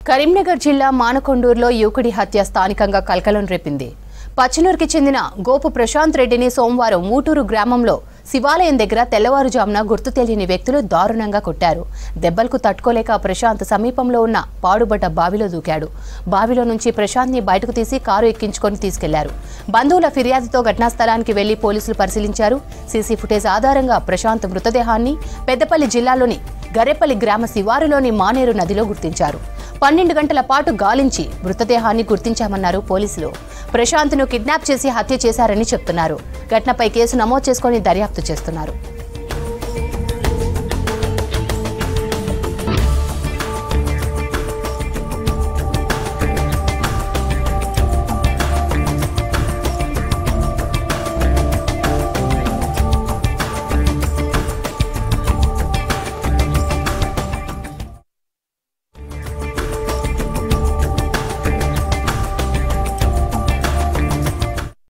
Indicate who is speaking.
Speaker 1: కరీంనగర్ జిల్లా మానకొండూరులో యువకుడి హత్య స్థానికంగా కలకలం రేపింది పచ్చనూరుకి చెందిన గోపు ప్రశాంత్ రెడ్డిని సోమవారం మూటూరు గ్రామంలో శివాలయం దగ్గర తెల్లవారుజామున గుర్తు తెలియని వ్యక్తులు దారుణంగా కొట్టారు దెబ్బలకు తట్టుకోలేక ప్రశాంత్ సమీపంలో ఉన్న పాడుబడ్డ బావిలో దూకాడు బావిలో నుంచి ప్రశాంత్ని బయటకు తీసి కారు ఎక్కించుకొని తీసుకెళ్లారు బంధువుల ఫిర్యాదుతో ఘటనా స్థలానికి వెళ్లి పోలీసులు పరిశీలించారు సీసీ ఫుటేజ్ ఆధారంగా ప్రశాంత్ మృతదేహాన్ని పెద్దపల్లి జిల్లాలోని గరేపల్లి గ్రామ శివారులోని మానేరు నదిలో గుర్తించారు పన్నెండు గంటల పాటు గాలించి మృతదేహాన్ని గుర్తించామన్నారు పోలీసులు ప్రశాంత్ను కిడ్నాప్ చేసి హత్య చేశారని చెప్తున్నారు ఘటనపై కేసు నమోదు చేసుకొని దర్యాప్తు చేస్తున్నారు